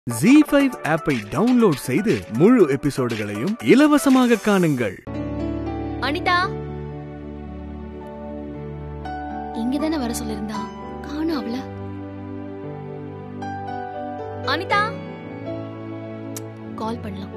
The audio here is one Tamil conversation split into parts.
ஜி ஃபைவ் ஆப்பை டவுன்லோட் செய்து முழு எபிசோடுகளையும் இலவசமாக காணுங்கள் அனிதா இங்க தானே வர சொல்லிருந்தா காணும் அவள அனிதா கால் பண்ணலாம்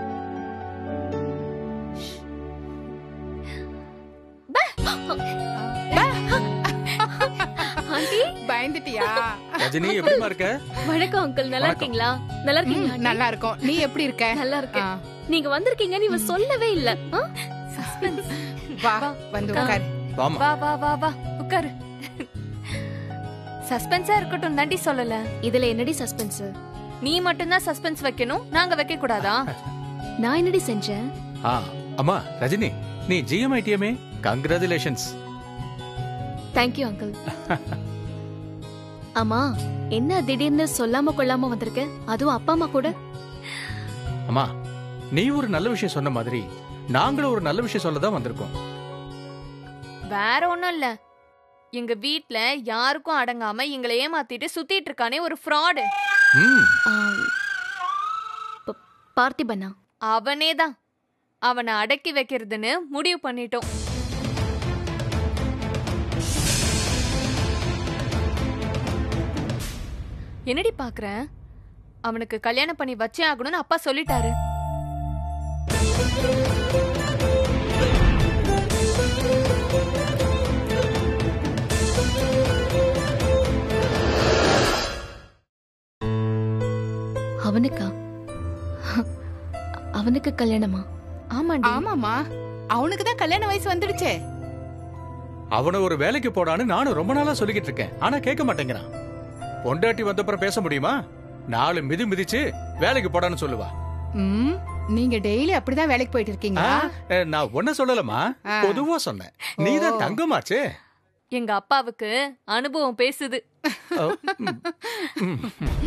ஆண்டி பயந்துட்டியா ரஜினி எப்படிமா இருக்க வணக்கம் அங்கிள் நல்லா வணக்கம். இருக்கீங்களா நல்லா இருக்கீங்களா ம், நல்லா இருக்கும் நீ எப்படி இருக்க நல்லா இருக்கேன் ஆ, நீங்க வந்திருக்கீங்கன்னு இவன் சொல்லவே இல்ல ஆ? Suspense. வா வந்து உட்கார் வாமா வா வா வா வா உட்காரு சஸ்பென்ஸா இருக்கட்டும் தாண்டி சொல்லல இதுல என்னடி சஸ்பென்ஸ் நீ மட்டும்தான் சஸ்பென்ஸ் வைக்கணும் நாங்க வைக்க கூடாதா நான் என்னடி செஞ்சேன் ஆ அம்மா ரஜினி நீ ஜிஎம்ஐடிஎம்ஏ கங்க்ராச்சுலேஷன்ஸ் தேங்க்யூ அங்கிள் ஆமா என்ன திடீர்னு சொல்லாம கொள்ளாம வந்திருக்க அதுவும் அப்பா அம்மா கூட அம்மா நீ ஒரு நல்ல விஷயம் சொன்ன மாதிரி நாங்களும் ஒரு நல்ல விஷயம் சொல்ல தான் வந்திருக்கோம் வேற ஒண்ணும் இல்ல எங்க வீட்ல யாருக்கும் அடங்காம எங்களை ஏமாத்திட்டு சுத்திட்டு இருக்கானே ஒரு ஃப்ராடு ம் ஆம், ப- பார்த்திபனா அவனே தான் அவனை அடக்கி வைக்கிறதுன்னு முடிவு பண்ணிட்டோம் என்னடி பாக்குற அவனுக்கு கல்யாணம் பண்ணி வச்சே ஆகணும்னு அப்பா சொல்லிட்டாரு அவனுக்கா அவனுக்கு கல்யாணமா ஆமாண்டி ஆமாமா அவனுக்கு தான் கல்யாண வயசு வந்துடுச்சே அவனை ஒரு வேலைக்கு போடான்னு நானும் ரொம்ப நாளா சொல்லிக்கிட்டு இருக்கேன் ஆனா கேட்க மாட்டேங்கிறான் பொண்டாட்டி வந்தப்புறம் பேச முடியுமா நாலு மிதி மிதிச்சு வேலைக்கு போடான்னு சொல்லுவா ம் நீங்க டெய்லி அப்படிதான் வேலைக்கு போயிட்டு ஆ, இருக்கீங்களா அ, நான் ஒன்ன சொல்லலமா ஆ. பொதுவா சொன்னேன் நீதான் ஓ. தங்கமாச்சே எங்க அப்பாவுக்கு அனுபவம் பேசுது ஓ, ம், ம்.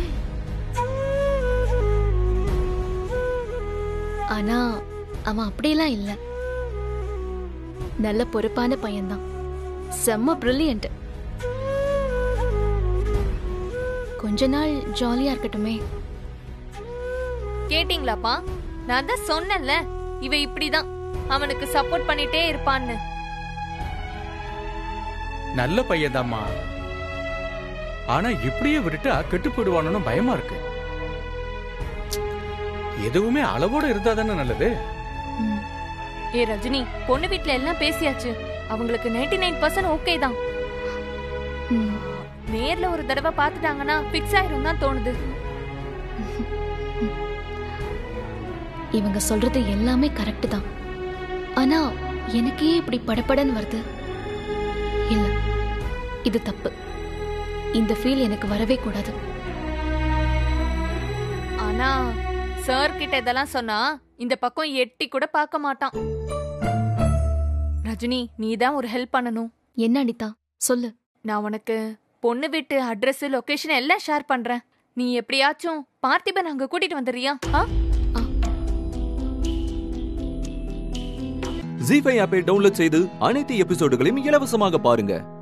ஆனா அவன் அப்படியெல்லாம் இல்ல நல்ல பொறுப்பான பையன்தான் செம்ம பிரில்லியன்ட் கொஞ்ச நாள் ஜாலியா இருக்கட்டுமே கேட்டிங்களாப்பா நான் தான் சொன்னேன்ல இவ இப்படிதான் அவனுக்கு சப்போர்ட் பண்ணிட்டே இருப்பான்னு நல்ல பையன்தாம்மா ஆனா இப்படியே விட்டுட்டா கெட்டு போயிடுவானு பயமா இருக்கு எதுவுமே அளவோட இருந்தா தானே நல்லது ம், ஏ ரஜினி பொண்ணு வீட்ல எல்லாம் பேசியாச்சு அவங்களுக்கு 99% நைன் பர்சன்ட் ஓகே தான் ம். நேர்ல ஒரு தடவை பாத்துட்டாங்கன்னா பிக்ஸ் ஆயிரும் தான் தோணுது இவங்க சொல்றது எல்லாமே கரெக்ட் தான் ஆனா எனக்கே இப்படி படபடன்னு வருது இல்ல இது தப்பு இந்த ஃபீல் எனக்கு வரவே கூடாது ஆனா சார் கிட்ட இதெல்லாம் சொன்னா இந்த பக்கம் எட்டி கூட பார்க்க மாட்டான் ரஜினி நீ தான் ஒரு ஹெல்ப் பண்ணணும் என்ன அனிதா சொல்லு நான் உனக்கு பொண்ணு வீட்டு அட்ரஸ் லொகேஷன் எல்லாம் ஷேர் பண்றேன் நீ எப்படியாச்சும் பார்த்திபன் அங்க கூட்டிட்டு வந்துடுறியா ஆ ஜி ஃபைவ் ஆப்பை டவுன்லோட் செய்து அனைத்து எபிசோடுகளையும் இலவசமாக பாருங்க